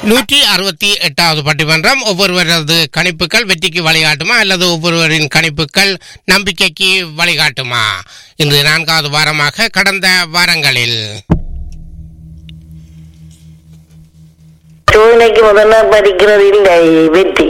நூற்றி அறுபத்தி எட்டாவது பட்டிமன்றம் ஒவ்வொருவரது கணிப்புகள் வெற்றிக்கு வழிகாட்டுமா அல்லது ஒவ்வொருவரின் கணிப்புகள் நம்பிக்கைக்கு வழிகாட்டுமா இன்று நான்காவது வாரமாக கடந்த வாரங்களில் சோதனைக்கு முதல்ல படிக்கிறது இல்லை வெற்றி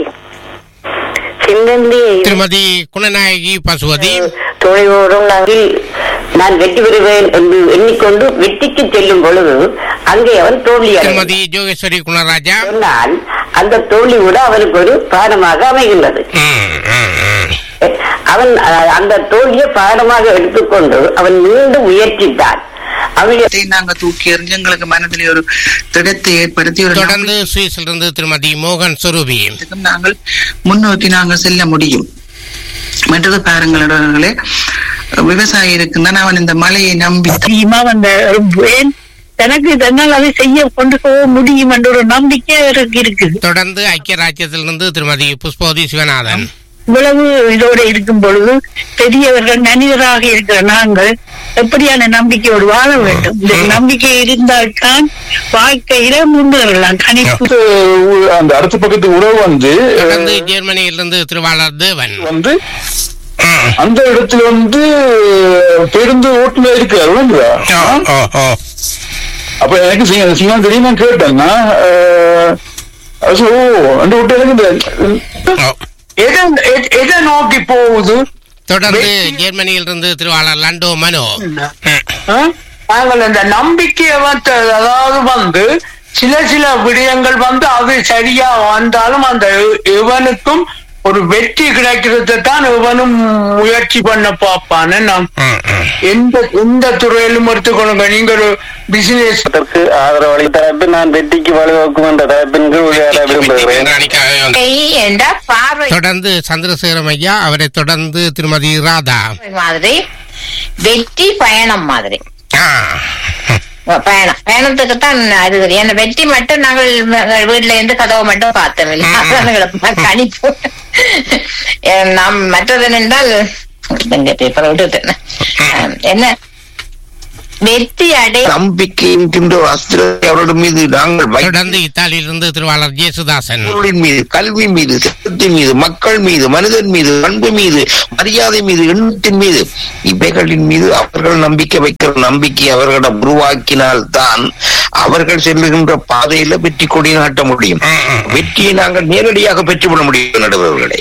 சின்னந்தி திருமதி குணநாயகி பசுவதி துணைவோடும் நாங்கள் நான் வெற்றி பெறுவேன் என்று எண்ணிக்கொண்டு வெற்றிக்கு செல்லும் பொழுது அங்கே அவன் தோல்வி அடைந்தான். திருமதி ஜோகேஸ்வரி குணராஜா சொன்னால் அந்த தோல்வி கூட அவனுக்கு ஒரு பாடமாக அமைகின்றது ம், ம், ம். அவன் அஹ், அந்த தோல்வியை பாடமாக எடுத்துக்கொண்டு அவன் மீண்டும் முயற்சித்தான் அவனுடைய அதை நாங்க தூக்கி எறிஞ்சு எங்களுக்கு மனதிலே ஒரு திடத்தை ஏற்படுத்தி ஒரு தொடர்ந்து சுவிஸிலிருந்து திருமதி மோகன் சொரூபி நம்பிக்கைக்கும் நாங்கள் முன்னோக்கி நாங்கள் செல்ல முடியும் மற்றது பாருங்களே விவசாயி இருக்குன்னா அவன் இந்த மழையை நம்பி தெரியுமா அந்த ஏன் தனக்கு தன்னால் அதை செய்ய கொண்டு போக முடியும் என்ற ஒரு நம்பிக்கை அவருக்கு இருக்குது தொடர்ந்து ஐக்கிய ராஜ்யத்திலிருந்து திருமதி புஷ்பவதி சிவநாதன் இவ்வளவு இதோட இருக்கும் பொழுது பெரியவர்கள் மனிதராக இருக்கிற நாங்கள் எப்படியான நம்பிக்கையோடு வாழ வேண்டும் இந்த நம்பிக்கை இருந்தால்தான் வாழ்க்கையில முன்னேறலாம் கணிப்பு அஹ் அந்த அடுத்த பக்கத்து உறவு வந்து தொடர்ந்து ஜெர்மனியிலிருந்து திருவாளர் தேவன் வந்து ம். அந்த இடத்துல வந்து பேருந்து ஓட்டுநர் இருக்காரு விளங்குதா? ஓ, ஓ, ஓ. அப்ப எனக்கு சிங்கம் சிங்கம் தெரியும் நான் கேட்டேன்னா அஹ், அது சொ- ஓ அந்த விட்டு எனக்கு இந்த ஓ. எதை எ- எதை நோக்கி போகுது தொடர்ந்து ஜெர்மனியிலிருந்து திருவாளர் லண்டோ மனோ ம். ஆ? நாங்கள் இந்த நம்பிக்கையை வந்து அதாவது வந்து சில சில விடயங்கள் வந்து அது சரியா வந்தாலும் அந்த இ- இவனுக்கும் ஒரு வெற்றி கிடைக்கிறது தான் இவனும் முயற்சி பண்ண பார்ப்பான்னு நாம் ம், ம். எந்த எந்த துறையிலும் எடுத்துக்கொள்ளுங்க நீங்க ஒரு பிசினஸ் அதற்கு ஆதரவளி தரப்பு நான் வெற்றிக்கு வழிவகுக்கும் என்ற தரப்பின் கீழ் உரையாட விரும்புகிறேன் ராணிக்காகவே வந்து. என்ற பார்வை தொடர்ந்து சந்திரசேகரம் ஐயா அவரை தொடர்ந்து திருமதி ராதா மாதிரி வெற்றி பயணம் மாதிரி ஆ. பயணம் பயணத்துக்கு தான் அது என்ன வெற்றி மட்டும் நாங்கள் எங்கள் வீட்டுல இருந்து கதவை மட்டும் பார்த்தோம் அதான் எங்களுக்கு கணிப்பு அஹ் நாம் மற்றது என்னென்றால் எங்க பேப்பரை விட்டுட்டேன் அஹ் என்ன வெற்றி அடை நம்பிக்கை என்கின்ற ஒரு அஸ்திரத்தை அவர்கள் மீது நாங்கள் தொடர்ந்து இத்தாலியிலிருந்து திருவாளர் ஜேசுதாசன் வைத்தவர்களின் மீது கல்வி மீது சட்டத்தின் மீது மக்கள் மீது மனிதன் மீது அன்பு மீது மரியாதை மீது எண்ணத்தின் மீது இவைகளின் மீது அவர்கள் நம்பிக்கை வைக்கிற நம்பிக்கை அவர்களிடம் உருவாக்கினால் தான் அவர்கள் செல்லுகின்ற பாதையில வெற்றி கொடி நாட்ட முடியும் ம், ம். வெற்றியை நாங்கள் நேரடியாக பெற்றுவிட முடியும் நடுவர்களே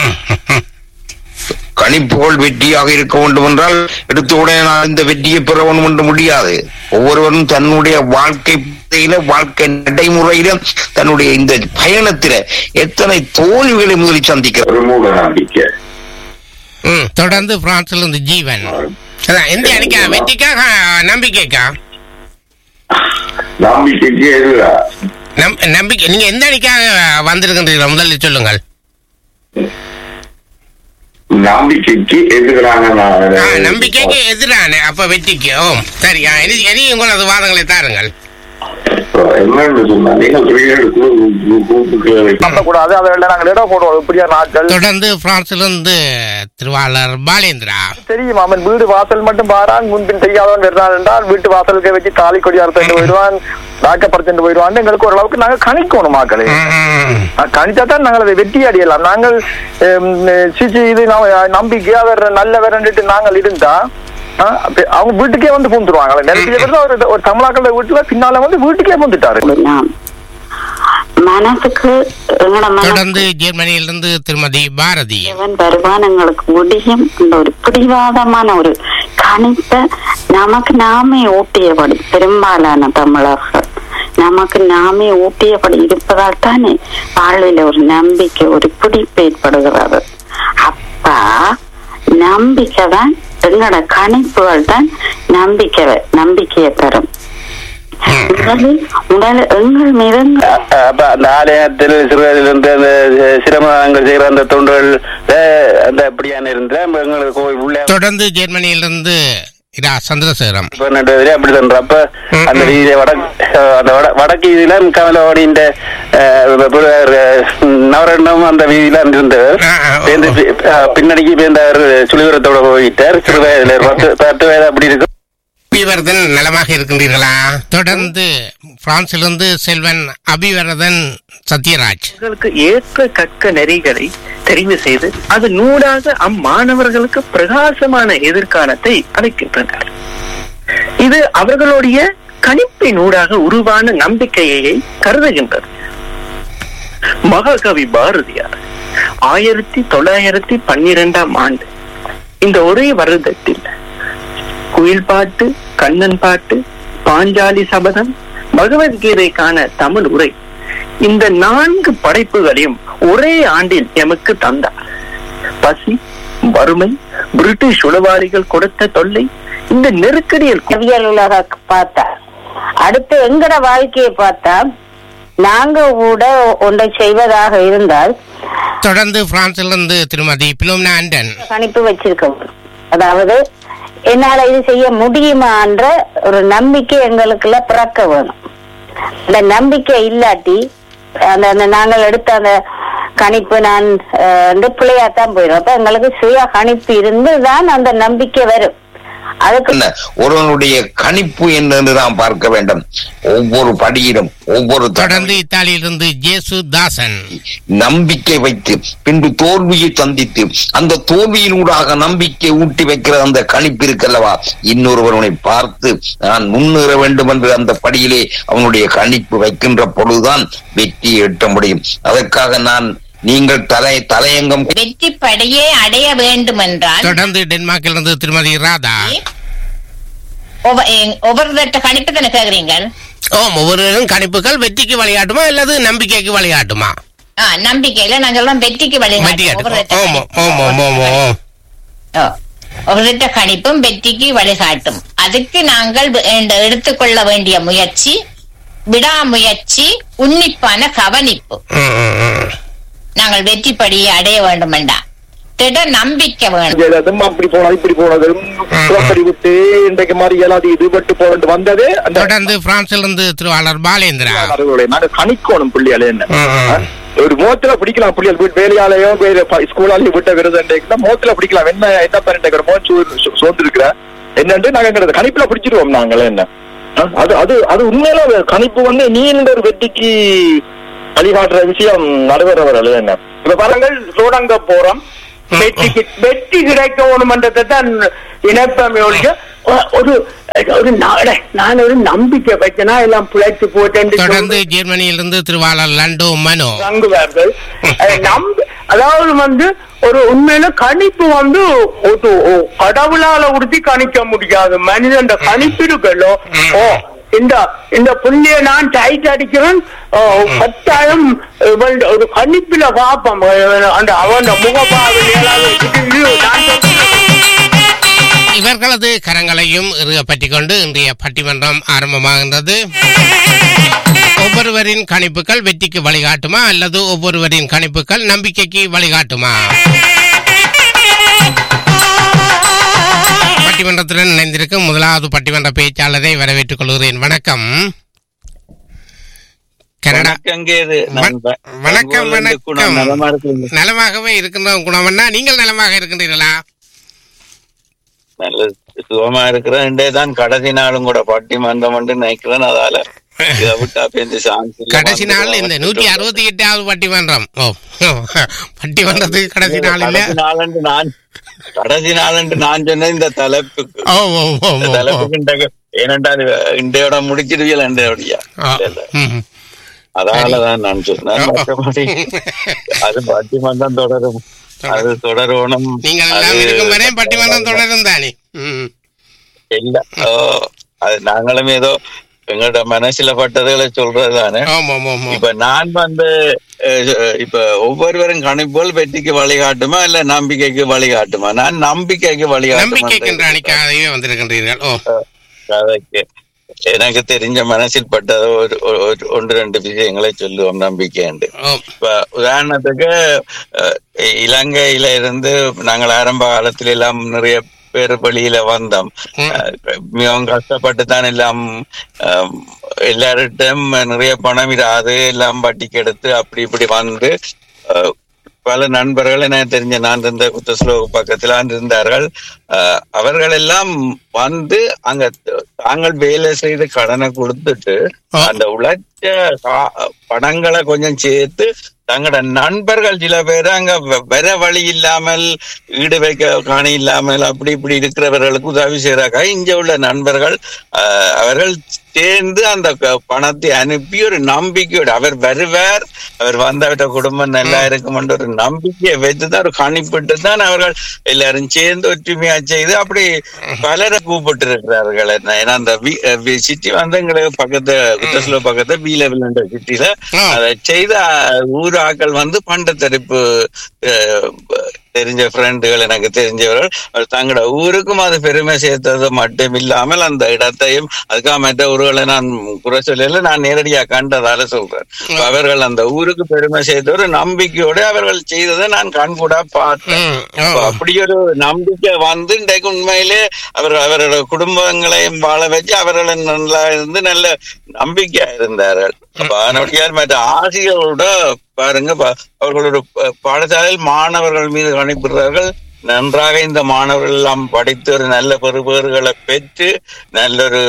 கணிப்புகள் வெற்றியாக இருக்க வேண்டும் என்றால் எடுத்த உடனே நான் இந்த வெற்றியை பெற வேண்டும் என்று முடியாது ஒவ்வொருவரும் தன்னுடைய வாழ்க்கை பாதையில வாழ்க்கை நடைமுறையில தன்னுடைய இந்த பயணத்தில எத்தனை தோல்விகளை முதலில் சந்திக்கிறார் ஒரு மூட நம்பிக்கை ம், தொடர்ந்து பிரான்சிலிருந்து ஜீவன் அதான் எந்த அணிக்கா வெற்றிக்காக நம்பிக்கைக்கா நம்பிக்கைக்கு எதிரா நம்- நம்பிக்கை நீங்க எந்த அணிக்காக வந்திருக்கின்றீர்கள் முதலில் சொல்லுங்கள் நம்பிக்கைக்கு எதிரான நான் ஆ, நம்பிக்கைக்கு எதிரான அப்ப வெற்றிக்கு ஓ சரி ஆ, இனி இனி உங்களது வாதங்களை தாருங்கள் என்னன்னு சொன்னா நீங்க பிள்ளைகளுக்கு நம்பக்கூடாது அதெல்லாம் நாங்கள் இடம் போடுவோம் இப்படியா நாட்கள் தொடர்ந்து பிரான்சிலிருந்து திருவாளர் பாலேந்திரா தெரியும் அவன் வீடு வாசல் மட்டும் பாரான் முன்பின் செய்யாதவன் வருகிறான் என்றால் வீட்டு வாசலுக்கு வச்சு தாலி கொடி அறுத்து போயிடுவான் தாக்கப்படுத்திட்டு போயிடுவான் எங்களுக்கு ஓரளவுக்கு நாங்கள் கணிக்கணும் மக்களே ம், கணிச்சா தான் நாங்கள் அதை வெற்றி அடையலாம் நாங்கள் ஹம், சிச்சி இது ந- நம்பிக்கை அவர் நல்லவர் நாங்கள் இருந்தா ஆ, அப்ப அவங்க வீட்டுக்கே வந்து பூந்துருவாங்க நிறைய பேர் தான் ஒரு ஒரு தமிழாக்கள வீட்டுல பின்னால வந்து வீட்டுக்கே பூந்துட்டாரு நாம் மனசுக்கு எங்களோட தொடர்ந்து ஜெர்மனியிலிருந்து திருமதி பாரதி மனவன் வருவான் எங்களுக்கு முடியும் இந்த ஒரு பிடிவாதமான ஒரு கணிப்பை நமக்கு நாமே ஊட்டியபடி பெரும்பாலான தமிழர்கள் நமக்கு நாமே ஊட்டியபடி இருப்பதால் தானே வாழ்வில் ஒரு நம்பிக்கை ஒரு பிடிப்பு ஏற்படுகிறது அப்ப நம்பிக்கை தான் எங்களோட கணிப்புகள் தான் நம்பிக்கை நம்பிக்கையை தரும் முதலில் முதல் எங்கள் மீது அப்ப அந்த ஆலயத்தில் சிறுவதிலிருந்து அந்த சிரமங்கள் செய்கிற அந்த தொண்டுகள் அஹ், அந்த அப்படியான இருந்த எங்களுக்கு கோவில் உள்ள தொடர்ந்து ஜெர்மனியிலிருந்து இரா சந்திரசேகரம் பன்னெண்டு வரை அப்படி தந்துறப்ப அந்த வீதியில வடக்கு அஹ், அந்த வட வடக்கு வீதியில கமலவாடியின் நவரண்டம் அந்த வீதியில இருந்தவர் ஆ, ஆ, ஓ, பேருந்து பி- அஹ், பின்னடிக்கு பேர்ந்தவர் சுழிவரத்தோட போயிட்டார் சிறு வயதுல பத்து பத்து வயது அப்படி இருக்கும் அபிவர்தன் நலமாக இருக்கின்றீர்களா தொடர்ந்து பிரான்சிலிருந்து செல்வன் அபிவர்தன் சத்யராஜ் அவர்களுக்கு ஏற்ற கற்க நெறிகளை தெரிவு செய்து அது நூடாக அம்மாணவர்களுக்கு பிரகாசமான எதிர்காலத்தை அளிக்கின்றனர் இது அவர்களுடைய கணிப்பின் ஊடாக உருவான நம்பிக்கையை கருதுகின்றது மகாகவி பாரதியார் ஆயிரத்தி தொள்ளாயிரத்தி பன்னிரெண்டாம் ஆண்டு இந்த ஒரே வருடத்தில் குயில் பாட்டு கண்ணன் பாட்டு பாஞ்சாலி சபதம் பகவத்கீதைக்கான தமிழ் உரை இந்த நான்கு படைப்புகளையும் ஒரே ஆண்டில் எமக்கு தந்தார் பசி வறுமை பிரிட்டிஷ் உளவாளிகள் கொடுத்த தொல்லை இந்த நெருக்கடியில் கவியல் உலக பார்த்தா அடுத்து எங்கட வாழ்க்கையை பார்த்தா நாங்க கூட ஒன்றை செய்வதாக இருந்தால் தொடர்ந்து பிரான்சிலிருந்து திருமதி பிலோம்னா ஆண்டன் கணிப்பு வச்சிருக்கோம் அதாவது என்னால இது செய்ய முடியுமான்ற ஒரு நம்பிக்கை எங்களுக்குள்ள பிறக்க வேணும் அந்த நம்பிக்கை இல்லாட்டி அந்த அந்த நாங்கள் எடுத்த அந்த கணிப்பு நான் அஹ், பிள்ளையாத்தான் போயிடும் அப்ப எங்களுக்கு சுய கணிப்பு இருந்து தான் அந்த நம்பிக்கை வரும் அதுக்கு என்ன ஒருவனுடைய கணிப்பு என்னன்னு நாம் பார்க்க வேண்டும் ஒவ்வொரு படியிலும் ஒவ்வொரு தொடர்ந்து இத்தாலியிலிருந்து ஜேசு தாசன் நம்பிக்கை வைத்து பின்பு தோல்வியை சந்தித்து அந்த தோல்வியினூடாக நம்பிக்கை ஊட்டி வைக்கிற அந்த கணிப்பு இருக்கல்லவா இன்னொருவனை பார்த்து நான் முன்னேற வேண்டும் என்று அந்த படியிலே அவனுடைய கணிப்பு வைக்கின்ற பொழுதுதான் வெற்றியை எட்ட முடியும் அதற்காக நான் நீங்கள் தலை தலையங்கம் வெற்றி படையே அடைய வேண்டும் என்றால் தொடர்ந்து டென்மார்க்கிலிருந்து திருமதி ராதா ஒவ்வொரு தட்ட கணிப்பு தானே கேக்குறீங்க ஓம் ஒவ்வொருவரும் கணிப்புகள் வெற்றிக்கு விளையாட்டுமா அல்லது நம்பிக்கைக்கு விளையாட்டுமா ஆ, நம்பிக்கையில நாங்க எல்லாம் வெற்றிக்கு வழிகாட்டுவோம் ஒவ்வொரு தட்ட ஓம் ஓம் ஓம் ஓம் ஓம் ஓ. ஒரு திட்ட கணிப்பும் வெற்றிக்கு வழிகாட்டும் அதுக்கு நாங்கள் வே- இந்த எடுத்துக்கொள்ள வேண்டிய முயற்சி விடாமுயற்சி உன்னிப்பான கவனிப்பு ம், ம், ம். நாங்கள் வெற்றி படியை அடைய வேண்டும் வேண்டாம் திட நம்பிக்கை வேணும் அதுவும் அப்படி போனது இப்படி போனதும் புறப்படி விட்டு இன்றைக்கு மாதிரி எல்லாத்தையும் இதுபட்டு போட்டு வந்தது அந்த தொடர்ந்து பிரான்சிலிருந்து திருவாளர் பாலேந்திரா அறிவுரை. நாங்க கணிக்கணும் பிள்ளையால என்ன ம், ம். ஒரு மோத்துல பிடிக்கலாம் பிள்ளைகள் வீட்டு வேலையாலேயோ ஸ்கூலாலேயும் விட்ட விருது மோத்துல பிடிக்கலாம் என்ன என்ன பண்ணிட்டு மோச்சு சோர்ந்து இருக்கிற என்னன்ட்டு நாங்க எங்க கணிப்புல பிடிச்சிருவோம் நாங்களே என்ன ஆ, அது அது அது உண்மையில அது கணிப்பு வந்து நீண்ட ஒரு வெற்றிக்கு வழிகாட்டுற விஷயம் நடைபெறவர் என்ன இப்ப பாருங்கள் சூடங்க போறோம் வெற்றிக்கு வெற்றி கிடைக்க வேணுமன்றதை தான் இணைப்பமே ஒழிய ஒ- ஒரு ஒரு நாட நான் ஒரு நம்பிக்கை வைக்கனா எல்லாம் பிழைச்சு போட்டேன் தொடர்ந்து ஜெர்மனியிலிருந்து திருவாளர் லண்டோ மனோ தங்குவார்கள் அது நம்ப அதாவது வந்து ஒரு உண்மையில கணிப்பு வந்து ஒரு ஒரு கடவுளால உறுதி கணிக்க முடியாது மனிதன் கணிப்பு இருக்கല്ലോ ஓ இந்த இந்த புள்ளிய நான் டைட் அடிக்கிறேன் ஓ, கட்டாயம் இவன் ஒரு கணிப்பில பார்ப்போம் அந்த அவன் முகபாவனையெல்லாம் இவர்களது கரங்களையும் இறுக பற்றிக் கொண்டு இன்றைய பட்டிமன்றம் ஆரம்பமாகின்றது ஒவ்வொருவரின் கணிப்புகள் வெற்றிக்கு வழிகாட்டுமா அல்லது ஒவ்வொருவரின் கணிப்புகள் நம்பிக்கைக்கு வழிகாட்டுமா பட்டிமன்றத்துடன் இணைந்திருக்கும் முதலாவது பட்டிமன்ற பேச்சாளரை வரவேற்றுக் கொள்கிறேன் வணக்கம் கனடா வணக்கங்கேது. நான் வ- வணக்கம் பெங்களூர்ல இருந்து குணம். வணக்கம் நலமா இருக்கீங்க? நலமாகவே இருக்கின்ற குணவண்ணா நீங்கள் நலமாக இருக்கின்றீர்களா நல்ல சுகமா இருக்கிறேன் இன்றைய தான் கடைசி நாளும் கூட பட்டிமன்றம் என்று நினைக்கிறேன் அதால இதை விட்டா பேருந்து சான்ஸ் இல்ல. கடைசி நாள் இந்த நூற்றி அறுபத்தி எட்டாவது பட்டிமன்றம் ஓ ஓ, பட்டிமன்றத்துக்கு கடைசி நாள் இல்ல கடைசி நாளன்று நான் கடைசி நாளன்று நான் சொன்ன இந்த தலைப்புக்கு ஓ ஓ ஓ இந்த ஓ, ஓ தலைப்புக்கு இன்றைக்கு ஏனென்றா அது இன்றையோட முடிச்சிருவியல் இன்றையோடைய ஆ, ம். அதனாலதான் நான் சொன்னேன் மற்றபடி அது பட்டிமன்றம் தொடரும் அது தொடரணும் நீங்கள் எல்லாம் அது- இருக்கும் வரை பட்டிமன்றம் தொடரும் தானே ம். இல்ல ஓ, அது நாங்களும் ஏதோ எங்களோட மனசுல பட்டதுகளை சொல்றதுதானே ஆமா ஆமா ஆமா இப்ப நான் வந்து அஹ், இப்ப ஒவ்வொருவரும் கணிப்போல் வெற்றிக்கு வழிகாட்டுமா இல்ல நம்பிக்கைக்கு வழிகாட்டுமா நான் நம்பிக்கைக்கு நம்பிக்கைக்கு என்ற வழிகாட்டுமா அணிக்காகவே வந்திருக்கின்றீர்கள் ஓ கதைக்கு எனக்கு தெரிஞ்ச மனசில் பட்டது ஒரு ஒரு- ஒரு- ஒன்று ரெண்டு விஷயங்களை சொல்லுவோம் நம்பிக்கைண்டு ஓ இப்ப உதாரணத்துக்கு அஹ், இலங்கையில இருந்து நாங்கள் ஆரம்ப காலத்துல எல்லாம் நிறைய பேர் வெளியில வந்தோம் அஹ், மிகவும் கஷ்டப்பட்டு தான் எல்லாம் அஹ், எல்லார்கிட்டும் நிறைய பணம் இராது எல்லாம் வட்டிக்கு எடுத்து அப்படி இப்படி வந்து அஹ், பல நண்பர்கள் எனக்கு தெரிஞ்ச நான் இருந்த குத்தஸ்லோக பக்கத்துல இருந்தார்கள் அஹ், அவர்கள் எல்லாம் வந்து அங்க த- தாங்கள் வேலை செய்து கடனை கொடுத்துட்டு அந்த உழைச்ச கா- பணங்களை கொஞ்சம் சேர்த்து தங்களோட நண்பர்கள் சில பேர் அங்க வ- வேற வழி இல்லாமல் ஈடு வைக்க காணி இல்லாமல் அப்படி இப்படி இருக்கிறவர்களுக்கு உதவி செய்யறாங்க இங்க உள்ள நண்பர்கள் அஹ், அவர்கள் சேர்ந்து அந்த க- பணத்தை அனுப்பி ஒரு நம்பிக்கையோட அவர் வருவார் அவர் வந்து அவர்கிட்ட குடும்பம் நல்லா இருக்கும் என்ற ஒரு நம்பிக்கையை வைத்துதான் ஒரு கணிப்பிட்டு தான் அவர்கள் எல்லாரும் சேர்ந்து ஒற்றுமையா செய்து அப்படி பலரை கூப்பிட்டு இருக்கிறார்கள் ஏன்னா அந்த சிட்டி வந்து எங்களுக்கு பக்கத்து குத்தஸ்ல பக்கத்து பி லெவல் என்ற சிட்டில அதை செய்த ஊர் ஆக்கள் வந்து பண்ட தரிப்பு அஹ், தெரிஞ்ச ஃப்ரெண்டுகள் எனக்கு தெரிஞ்சவர்கள் அவர் தங்களோட ஊருக்கும் அது பெருமை சேர்த்தது மட்டும் இல்லாமல் அந்த இடத்தையும் அதுக்காக மற்ற ஊர்களை நான் குறை சொல்லல நான் நேரடியா கண்டதால சொல்றேன் இப்ப அவர்கள் அந்த ஊருக்கு பெருமை சேர்த்த ஒரு நம்பிக்கையோட அவர்கள் செய்ததை நான் கண்கூட பார்த்தேன் இப்ப அப்படி ஒரு நம்பிக்கை வந்து இன்றைக்கு உண்மையிலே அவர் அவரோட குடும்பங்களையும் வாழ வச்சு அவர்களை நல்லா இருந்து நல்ல நம்பிக்கையா இருந்தார்கள் அப்ப அதனுடைய மற்ற ஆசிரியர்களோட பாருங்க ப- அவர்களோட ப- பாடசாலையில் மாணவர்கள் மீது கணிப்பிடுறார்கள் நன்றாக இந்த மாணவர்கள் எல்லாம் படித்து ஒரு நல்ல பெறுபேறுகளை பெற்று நல்ல ஒரு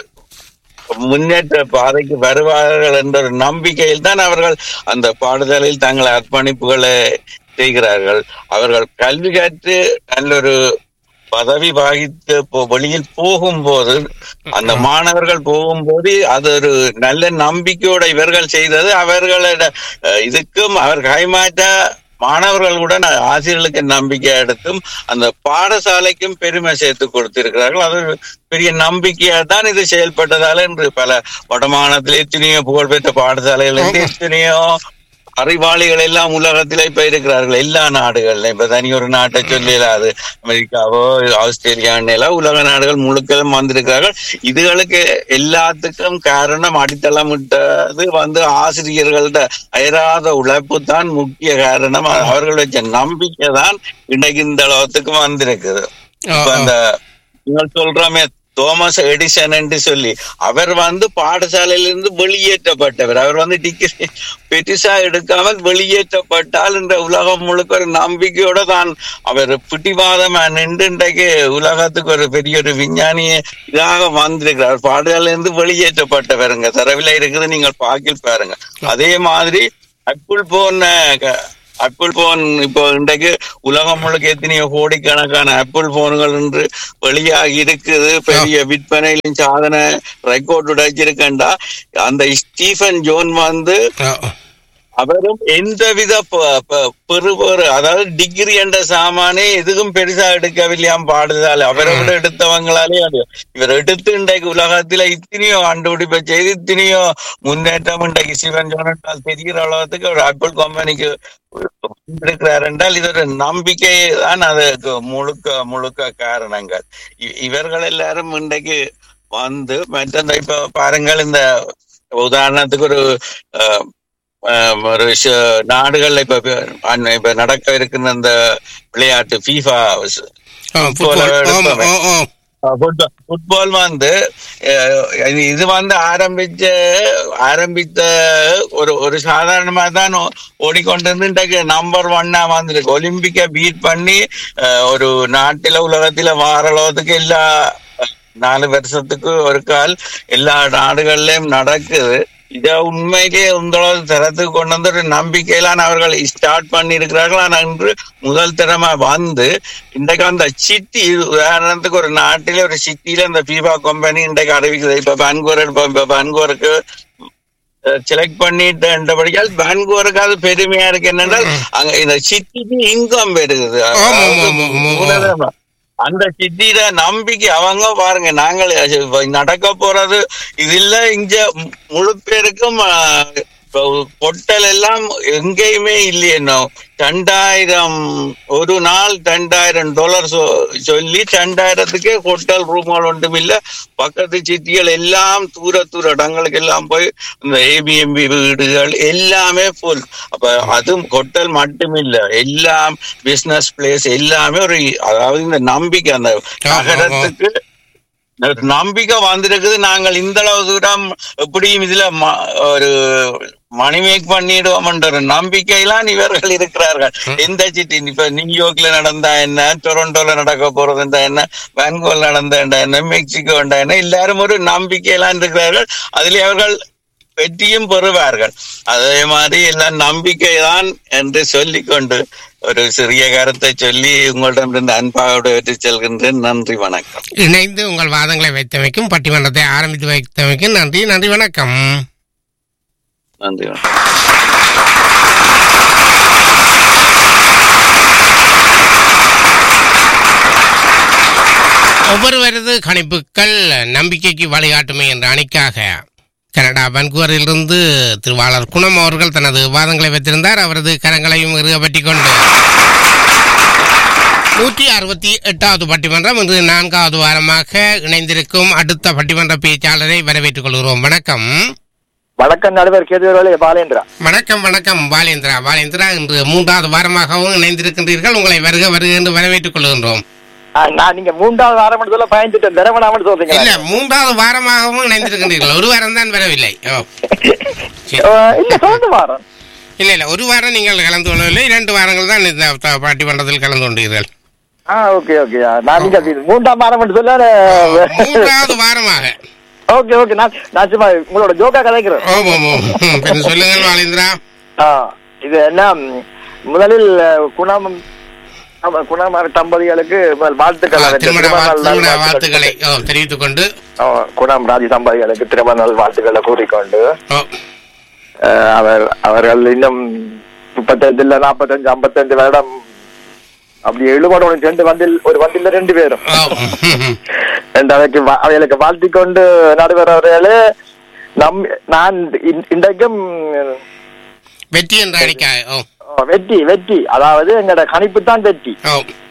முன்னேற்ற பாதைக்கு வருவார்கள் என்ற ஒரு நம்பிக்கையில் தான் அவர்கள் அந்த பாடசாலையில் தங்கள் அர்ப்பணிப்புகளை செய்கிறார்கள் அவர்கள் கல்வி கற்று நல்ல ஒரு பதவி வகித்து போ- வெளியில் போகும்போது அந்த மாணவர்கள் போகும்போது அது ஒரு நல்ல நம்பிக்கையோட இவர்கள் செய்தது அவர்களோட அஹ், இதுக்கும் அவர் கைமாற்ற மாணவர்களுடன் ஆசிரியர்களுக்கு நம்பிக்கை எடுத்தும் அந்த பாடசாலைக்கும் பெருமை சேர்த்து கொடுத்திருக்கிறார்கள் அது ஒரு பெரிய நம்பிக்கையா தான் இது செயல்பட்டதால இன்று பல வடமாநிலத்தில் எத்தனையோ புகழ்பெற்ற பாடசாலைகள் இருந்து எத்தனையோ அறிவாளிகள் எல்லாம் உலகத்தில இப்ப இருக்கிறார்கள் எல்லா நாடுகள்ல இப்ப தனி ஒரு நாட்டை சொல்லலாது அமெரிக்காவோ ஆஸ்திரேலியான்னு எல்லாம் உலக நாடுகள் முழுக்களும் வந்திருக்கிறார்கள் இதுகளுக்கு எல்லாத்துக்கும் காரணம் அடித்தளமிட்டது வந்து ஆசிரியர்கள்ட அயராத உழைப்பு தான் முக்கிய காரணம் அவர்கள் வச்ச நம்பிக்கை தான் இன்னைக்கு இந்த அளவுக்கு வந்திருக்குது இப்ப அந்த நீங்கள் சொல்றோமே தோமஸ் எடிசன் என்று சொல்லி அவர் வந்து பாடசாலையிலிருந்து வெளியேற்றப்பட்டவர் அவர் வந்து டிகிரி பெருசா எடுக்காமல் வெளியேற்றப்பட்டால் இந்த உலகம் முழுக்க ஒரு நம்பிக்கையோட தான் அவர் பிடிவாதமா நின்று இன்றைக்கு உலகத்துக்கு ஒரு பெரிய ஒரு விஞ்ஞானிய இதாக வந்திருக்கிறார் பாடசாலையிலிருந்து வெளியேற்றப்பட்டவருங்க தரவில இருக்குது நீங்கள் பாக்கில் பாருங்க அதே மாதிரி அப்புள் போன ஆப்பிள் போன் இப்போ இன்றைக்கு உலகம் முழுக்க எத்தனையோ கோடிக்கணக்கான ஆப்பிள் போன்கள் என்று வெளியாகி இருக்குது பெரிய விற்பனையிலும் சாதனை ரெக்கார்ட் உடைச்சிருக்கண்டா அந்த ஸ்டீஃபன் ஜோன் வந்து அவரும் எந்தவித ப- ப- பெறுபேறு அதாவது டிகிரி என்ற சாமானே எதுக்கும் பெருசா எடுக்கவில்லையாம் பாடுதால் அவரை விட எடுத்தவங்களாலே அது இவர் எடுத்து இன்றைக்கு உலகத்துல இத்தனையோ கண்டுபிடிப்பை செய்து இத்தனையோ முன்னேற்றம் இன்றைக்கு சிவன் ஜோனட்டால் தெரிகிற அளவுக்கு ஒரு ஆப்பிள் கம்பெனிக்கு இருக்கிறார் என்றால் இது ஒரு நம்பிக்கை தான் அதுக்கு முழுக்க முழுக்க காரணங்கள் இ- இவர்கள் எல்லாரும் இன்றைக்கு வந்து மற்ற இந்த இப்ப பாருங்கள் இந்த உதாரணத்துக்கு ஒரு அஹ், அஹ், ஒரு விஷ- நாடுகள்ல இப்ப அஹ், இப்ப நடக்க இருக்கிற இந்த விளையாட்டு ஃபீஃபா ஃபுட்பால் வந்து அஹ், இது- இது வந்து ஆரம்பிச்ச ஆரம்பித்த ஒரு ஒரு சாதாரணமா தான் ஓ- ஓடிக்கொண்டிருந்து இன்றைக்கு நம்பர் ஒன்னா வந்திருக்கு ஒலிம்பிக்கை பீட் பண்ணி அஹ், ஒரு நாட்டில உலகத்தில வார அளவுக்கு எல்லா அஹ், நாலு வருஷத்துக்கு ஒரு கால் எல்லா நாடுகள்லயும் நடக்குது இத உண்மையிலேயே உங்களோட தரத்துக்கு கொண்டு வந்து ஒரு நம்பிக்கையிலான அவர்கள் ஸ்டார்ட் பண்ணி இருக்கிறார்கள் ஆனா இன்று முதல் தரமா வந்து இன்றைக்கு அந்த சிட்டி உதாரணத்துக்கு ஒரு நாட்டில ஒரு சிட்டியில இந்த பீபா கம்பெனி இன்றைக்கு அறிவிக்குது இப்ப பான்கூர் எடுப்போம் இப்ப பான்கூருக்கு செலக்ட் பண்ணிட்டபடியால் பான்கூருக்கு அது பெருமையா இருக்கு என்னென்றால் அங்க இந்த சிட்டிக்கு இன்கம் பெருகுது அதாவது மூலதனம். அந்த சிட்டியில நம்பிக்கை அவங்க பாருங்க நாங்கள் இப்ப நடக்க போறது இது இல்ல இங்க முழு பேருக்கும் ஆஹ், இப்ப பொட்டல் எல்லாம் எங்கேயுமே இல்லையோ ரெண்டாயிரம் ஒரு நாள் ரெண்டாயிரம் டாலர் சொல்லி ரெண்டாயிரத்துக்கே ஹோட்டல் ரூம்கள் ஒன்றும் இல்ல பக்கத்து சிட்டிகள் எல்லாம் தூர தூர இடங்களுக்கு எல்லாம் போய் இந்த ஏபிஎம்பி வீடுகள் எல்லாமே ஃபுல் அப்ப அதுவும் ஹோட்டல் மட்டும் இல்ல எல்லாம் பிசினஸ் பிளேஸ் எல்லாமே ஒரு அதாவது இந்த நம்பிக்கை அந்த நகரத்துக்கு ஒரு நம்பிக்கை வந்திருக்குது நாங்கள் இந்த அளவு தூரம் எப்படியும் இதுல ம- ஒரு மணிமேக் பண்ணிடுவோம் என்ற ஒரு நம்பிக்கையிலாம் இவர்கள் இருக்கிறார்கள் எந்த சிட்டி இப்ப நியூயார்க்ல நடந்தா என்ன டொரண்டோல நடக்க போறது இருந்தா என்ன வான்கோல் நடந்த என்ன மெக்சிகோ என்ன எல்லாரும் ஒரு நம்பிக்கையெல்லாம் இருக்கிறார்கள் அதிலே அவர்கள் வெற்றியும் பெறுவார்கள் அதே மாதிரி எல்லாம் நம்பிக்கை தான் என்று சொல்லிக்கொண்டு ஒரு சிறிய கருத்தை சொல்லி உங்களிடமிருந்து அன்பாக வெற்றி செல்கின்றேன் நன்றி வணக்கம் இணைந்து உங்கள் வாதங்களை வைத்தமைக்கும் பட்டிமன்றத்தை ஆரம்பித்து வைத்தமைக்கும் நன்றி நன்றி வணக்கம் நன்றி வணக்கம் ஒவ்வொருவரது கணிப்புகள் நம்பிக்கைக்கு வழிகாட்டுமே என்ற அணிக்காக கனடா வன்கூவரிலிருந்து திருவாளர் குணம் அவர்கள் தனது வாதங்களை வைத்திருந்தார் அவரது கரங்களையும் இறுக பற்றிக் கொண்டு நூற்றி அறுபத்தி எட்டாவது பட்டிமன்றம் இன்று நான்காவது வாரமாக இணைந்திருக்கும் அடுத்த பட்டிமன்ற பேச்சாளரை வரவேற்றுக் கொள்கிறோம் வணக்கம் வணக்கம் நடுவர் கேதுவர்களே பாலேந்திரா வணக்கம் வணக்கம் பாலேந்திரா பாலேந்திரா இன்று மூன்றாவது வாரமாகவும் இணைந்திருக்கின்றீர்கள் உங்களை வருக வருக என்று வரவேற்றுக் கொள்கின்றோம் ஆ, நான் நீங்க மூன்றாவது வாரம் சொல்ல பயந்துட்டேன் திரவணாமன் சொல்றீங்க இல்ல மூன்றாவது வாரமாகவும் இணைந்திருக்கின்றீர்கள் ஒரு வாரம் தான் வரவில்லை ஓ. சரி. இல்ல சொல்லுங்க வாரம் இல்ல இல்ல ஒரு வாரம் நீங்கள் கலந்து கொள்ளவில்லை இரண்டு வாரங்கள் தான் இந்த த- பட்டிமன்றத்தில் கலந்து கொண்டீர்கள் ஆ ஓகே ஓகே நான் நீங்க அது மூன்றாம் வாரம் சொல்ல மூன்றாவது வாரமாக ஓகே ஓகே நான் நான் சும்மா உங்களோட ஜோக்கா கதைக்கிறேன் ஓம் ஓம் ஓம் ம், பின் சொல்லுங்கள் வாலேந்திரா ஆ, இது என்ன ம், முதலில் அஹ், குணம் ஆமா, குணமார் தம்பதிகளுக்கு முதல் வாழ்த்துக்கள் ஆ, அவருக்கு திருமண திருமண வாழ்- நாள் திருமண வாழ்த்துக்கள். வாழ்த்துக்களை ஓ, தெரிவித்துக் கொண்டு ஆ, குணம் ராஜி தம்பதிகளுக்கு திருமண நாள் வாழ்த்துக்களை கூறிக்கொண்டு ஓ, அஹ், அவர் அவர்கள் இன்னும் முப்பத்தஞ்சு இல்ல நாற்பத்தஞ்சு ஐம்பத்தஞ்சு வருடம் அப்படி எழுபடோட ரெண்டு வந்தில் ஒரு வந்தில ரெண்டு பேரும் ஓ, ம், ம். என்று அவைக்கு வா- அவைகளுக்கு வாழ்த்தி கொண்டு நடுவர் அவர்களே நம் நான் இன்- இன்றைக்கும் வெற்றி என்ற அணிக்காக ஓ ஓ, வெற்றி வெற்றி அதாவது எங்களோட கணிப்பு தான் வெற்றி ஓ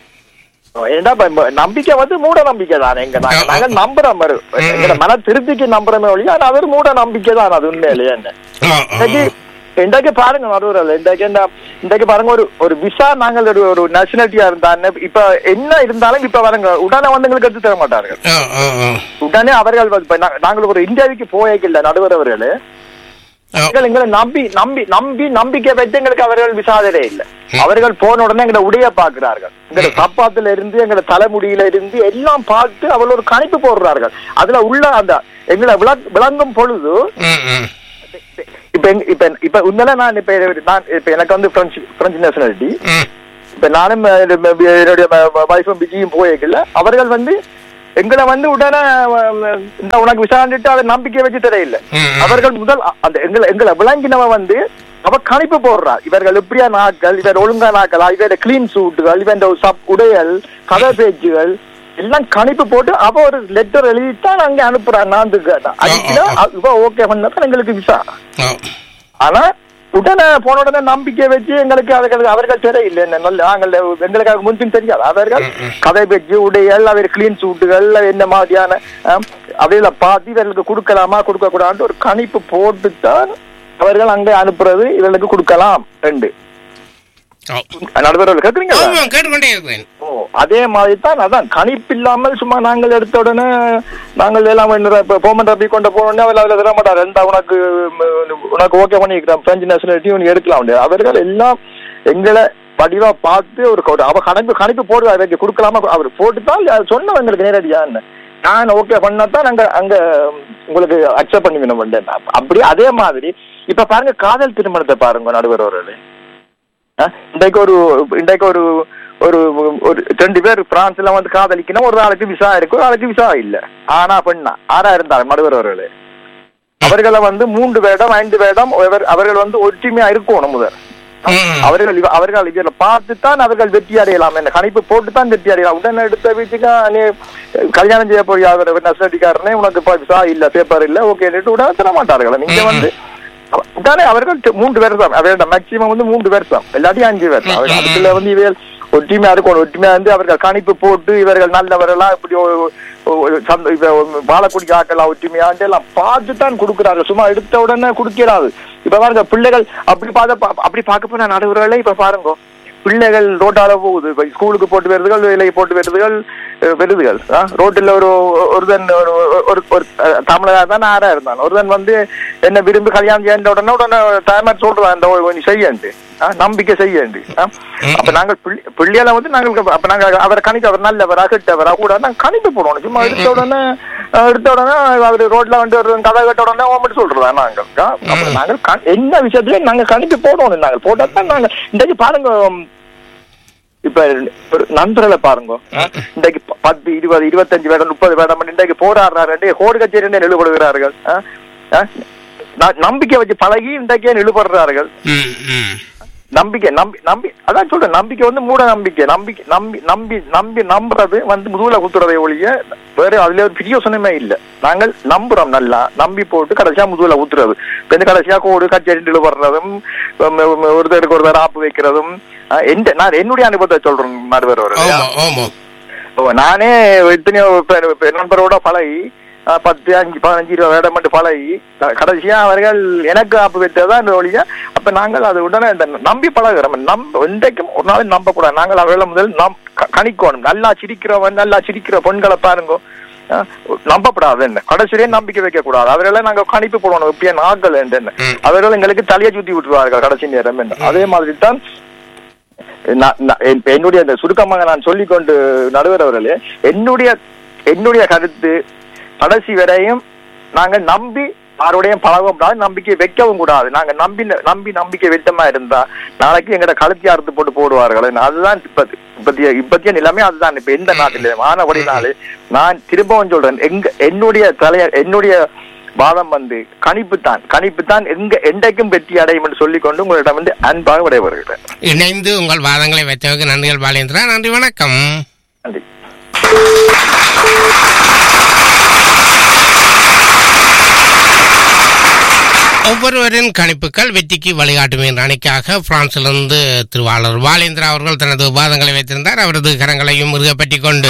ஓ, ஏன்டா இப்ப ம- நம்பிக்கை வந்து மூட நம்பிக்கை தான் எங்க நாங்க நாங்க நம்புறோம் பாரு. எங்கட மன திருப்திக்கு நம்புறமே ஒழிய ஆனா அது ஒரு மூட நம்பிக்கை தான் அது உண்மையிலேயே என்ன ஓ, ஓ, இன்றைக்கு இன்றைக்கு பாருங்க நடுவர் இன்றைக்கு என்ன இன்றைக்கு பாருங்க ஒரு ஒரு விசா நாங்கள் ஒரு ஒரு நேஷனாலிட்டியா இருந்தா என்ன, இப்ப என்ன இருந்தாலும் இப்ப பாருங்க உடனே வந்து எங்களுக்கு எடுத்து தர மாட்டார்கள் ஓ, ஓ, ஓ. உடனே அவர்கள் வந்து- இப்ப நா- நாங்கள் ஒரு இந்தியாவுக்கு போயக்கில்ல நடுவர் அவர்களே அவர்கள் எங்களை நம்பி நம்பி நம்பி நம்பிக்கை வைத்து எங்களுக்கு அவர்கள் விசாதரே இல்ல அவர்கள் போன உடனே எங்களை உடைய பாக்குறார்கள் எங்களை சப்பாத்துல இருந்து எங்களை தலைமுடியில இருந்து எல்லாம் பார்த்து அவர்கள் ஒரு கணிப்பு போடுறார்கள் அதுல உள்ள அந்த எங்களை விளங்- விளங்கும் பொழுது ம், ம். இப்ப எங்க- இப்ப இப்ப உண்மையில நான் இப்ப நான் இப்ப எனக்கு வந்து பிரெஞ்சு பிரெஞ்சு நேஷனாலிட்டி ம். இப்ப நானும் அஹ், என்னுடைய வைஃபும் பிஜியும் போயிருக்கல அவர்கள் வந்து எங்களை வந்து உடனே அஹ், இந்த உனக்கு விசாரிச்சுட்டு அதை நம்பிக்கை வச்சு தெரியல அவர்கள் முதல் அ- அந்த எங்களை எங்களை விளங்கினவ வந்து அவ கணிப்பு போடுறா இவர்கள் எப்படியா நாட்கள் இவர் ஒழுங்கா நாட்களா இவர கிளீன் சூட்டுகள் இவன் சப் உடையல் கதை பேச்சுகள் எல்லாம் கணிப்பு போட்டு அவ ஒரு லெட்டர் எழுதித்தான் அங்க அனுப்புறா நான் அனுப்பினா இவ ஓகே பண்ணதான் எங்களுக்கு விசா ஓ. ஆனா உடனே போன உடனே நம்பிக்கை வச்சு எங்களுக்கு அவர்கள் அவர்கள் தெரியல என்ன நல்ல நாங்கள் எங்களுக்கு அது முன்பின் தெரியாது அவர்கள் கதை பேச்சு உடையல் அவர் கிளீன் சூட்டுகள் என்ன மாதிரியான அவையில பார்த்து இவர்களுக்கு கொடுக்கலாமா கொடுக்க கூடாது ஒரு கணிப்பு போட்டுத்தான் அவர்கள் அங்கே அனுப்புறது இவர்களுக்கு கொடுக்கலாம் ரெண்டு ஓ. நடுவர்கள் கேக்குறீங்களா ஆமா, கேட்டுக்கொண்டே இருக்கிறேன் ஓ அதே மாதிரி தான் அதான் கணிப்பு இல்லாமல் சும்மா நாங்கள் எடுத்த உடனே நாங்கள் எல்லாம் என்ன இப்ப போமன் ரப்பி கொண்டு போனோடனே அவள் அதில் தர மாட்டார் ரெண்டா உனக்கு ம், உனக்கு ஓகே பண்ணிக்கிறேன் பிரெஞ்சு நேஷனாலிட்டி உனக்கு எடுக்கலாம் உண்டு. அவர்கள் எல்லாம் எங்களை வடிவா பார்த்து ஒரு ஒரு- அவ கணிப்பு கணிப்பு போடு அவருக்கு கொடுக்கலாமா அவர் போட்டுதான் அது சொன்னோம் எங்களுக்கு நேரடியா என்ன நான் ஓகே பண்ணாதான் அங்க அங்க உங்களுக்கு அக்செப்ட் பண்ணிக்கணும் வந்தேன் அப்படி அதே மாதிரி இப்ப பாருங்க காதல் திருமணத்தை பாருங்க நடுவர் அவர்களே ஆ, இன்றைக்கு ஒரு இன்றைக்கு ஒரு ஒரு ஒரு ரெண்டு பேர் பிரான்ஸ்ல வந்து காதலிக்கணும் ஒரு ஆளுக்கு விசா இருக்கு ஒரு ஆளுக்கு விசா இல்ல ஆனா பெண்ணா ஆறா இருந்தார் நடுவர் அவர்களே அவர்களை வந்து மூன்று வேடம் ஐந்து வேடம் அவர்- அவர்கள் வந்து ஒற்றுமையா இருக்கணும் முதல் அவர்கள் இவ- அவர்கள் இதில் பார்த்து தான் அவர்கள் வெற்றி அடையலாம் என்ன கணிப்பு போட்டு தான் வெற்றி அடையலாம் உடனே எடுத்த வீட்டுக்கு நீ கல்யாணம் செய்ய போய் அவர் நசடிக்காரனே உனக்கு இப்ப விசா இல்ல பேப்பர் இல்ல ஓகே உடனே தர மாட்டார்கள் நீங்க வந்து அவ- உடனே அவர்கள் ட- மூன்று பேர் தான் அவரோட மேக்சிமம் வந்து மூன்று பேர் தான் எல்லாத்தையும் அஞ்சு பேர் தான் அவர் அதுக்குள்ள வந்து இவர்கள் ஒற்றுமையா இருக்கணும் ஒற்றுமையா வந்து அவர்கள் கணிப்பு போட்டு இவர்கள் நல்லவர்களா இப்படி ஒரு- ஒரு சந்த- இப்ப வாழக்கூடிய ஆக்கலாம் ஒற்றுமையா எல்லாம் பார்த்து தான் கொடுக்குறாங்க சும்மா எடுத்த உடனே கொடுக்கிறாரு இப்ப பாருங்க பிள்ளைகள் அப்படி பார்த்த அப்படி பார்க்க போனா நடுவர்களே இப்ப பாருங்க பிள்ளைகள் ரோட்டால போகுது இப்ப ஸ்கூலுக்கு போட்டு வருதுகள் வேலைக்கு போட்டு வருதுகள் அஹ், வருதுகள் ஆ, ரோட்டில் ஒரு ஒருதன் ஒரு ஒரு ஒரு அஹ், தமிழரா தான் ஆறா இருந்தான் ஒருதன் வந்து என்ன விரும்பி கல்யாணம் செய்ய உடனே உடனே டைமர் சொல்றான் அந்த கொஞ்சம் செய்யண்டு ஆ, நம்பிக்கை செய்யண்டு ஆ. அப்ப நாங்கள் பிள்ளை- பிள்ளையால வந்து நாங்கள் அப்ப நாங்க அவரை கணிக்க அவர் நல்லவரா கெட்டவரா கூட நாங்க கணிப்பு போடணும் சும்மா எடுத்த உடனே அஹ், எடுத்த உடனே அவர் ரோட்ல வந்து ஒரு கதை கேட்ட உடனே ஓமிட்டு சொல்றதா நாங்கள் ஆ, அப்ப நாங்கள் கண்- என்ன விஷயத்துலயும் நாங்க கணிப்பு போடணும் நாங்கள் போட்டா தான் நாங்க இன்றைக்கு பாருங்க இப்ப ஒரு நண்பர்களை பாருங்க இன்றைக்கு ப- பத்து இருபது இருபத்தஞ்சு வேடம் முப்பது வேடம் இன்றைக்கு போராடுறாரு கோடு கச்சேரி நிலுபடுகிறார்கள் ஆ? ஆ? ந- நம்பிக்கை வச்சு பழகி இன்றைக்கே நிலுபடுறார்கள் ம், ம். நம்பிக்கை நம்பி நம்பி அதான் சொல்றேன் நம்பிக்கை வந்து மூட நம்பிக்கை நம்பிக்கை நம்பி நம்பி நம்பி நம்புறது வந்து முதுகுல குத்துறதை ஒழிய வேற அதுல ஒரு பிரியோசனமே இல்ல நாங்கள் நம்புறோம் நல்லா நம்பி போட்டு கடைசியா முதுகுல ஊத்துறது இப்ப இந்த கடைசியா கோடு கச்சேரி நிலுபடுறதும் ஒருத்தருக்கு ஒருத்தர் ஆப்பு வைக்கிறதும் ஆ, எந்த நான் என்னுடைய அனுபவத்தை சொல்றேன் நடுவர் ஆமா ஆமா ஓ, நானே எத்தனையோ பேர் பேர் நண்பரோட பழகி அஹ், பத்து அஞ்சு பதினஞ்சு இருபது வருடம் மட்டும் பழகி க- கடைசியா அவர்கள் எனக்கு அப்ப வைத்ததான் இந்த ஒழிய அப்ப நாங்கள் அது உடனே இந்த நம்பி பழகிறோம் நம்ப இன்றைக்கும் ஒரு நாள் நம்ப கூடாது நாங்கள் அவர்களை முதல் நம் க- கணிக்கணும் நல்லா சிரிக்கிறவன் நல்லா சிரிக்கிற பெண்களை பாருங்க அஹ், நம்பப்படாது என்ன கடைசியிலே நம்பிக்கை வைக்க கூடாது அவர்களை நாங்க கணிப்பு போடணும் இப்படியே நாங்கள் என்ன அவர்கள் எங்களுக்கு தலையை சுத்தி விட்டுருவார்கள் கடைசி நேரம் என்ன அதே மாதிரி தான் நான் நான் இப்ப என்னுடைய அந்த சுருக்கமாக நான் சொல்லிக்கொண்டு நடுவர் அவர்களே என்னுடைய என்னுடைய கருத்து கடைசி வரையும் நாங்க நம்பி யாரோடையும் பழகவும் கூடாது நம்பிக்கை வைக்கவும் கூடாது நாங்க நம்பி நம்பி நம்பிக்கை வைத்தமா இருந்தா நாளைக்கு எங்கட கழுத்தி அறுத்து போட்டு போடுவார்கள் அதுதான் இப்ப இப்பத்திய இப்பத்திய நிலைமை அதுதான் இப்ப எந்த நாட்டிலே மாணவடினாலே நான் திரும்பவும் சொல்றேன் எங்க என்னுடைய தலைய என்னுடைய வாதம் வந்து கணிப்பு தான் கணிப்பு தான் எங்க என்றைக்கும் வெற்றி அடையும் என்று சொல்லிக்கொண்டு உங்களிடம் வந்து அன்பாக விடைபெறுகிறேன் இணைந்து உங்கள் வாதங்களை வைத்தவருக்கு நன்றிகள் பாலேந்திரா நன்றி வணக்கம் நன்றி ஒவ்வொருவரின் கணிப்புகள் வெற்றிக்கு வழிகாட்டும் என்ற அணிக்காக பிரான்சிலிருந்து திருவாளர் பாலேந்திரா அவர்கள் தனது வாதங்களை வைத்திருந்தார் அவரது கரங்களையும் முருகப்பற்றி கொண்டு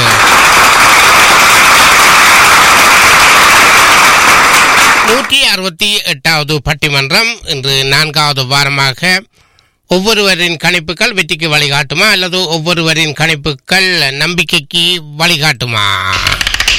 நூற்றி அறுபத்தி எட்டாவது பட்டிமன்றம் இன்று நான்காவது வாரமாக ஒவ்வொருவரின் கணிப்புகள் வெற்றிக்கு வழிகாட்டுமா அல்லது ஒவ்வொருவரின் கணிப்புகள் நம்பிக்கைக்கு வழிகாட்டுமா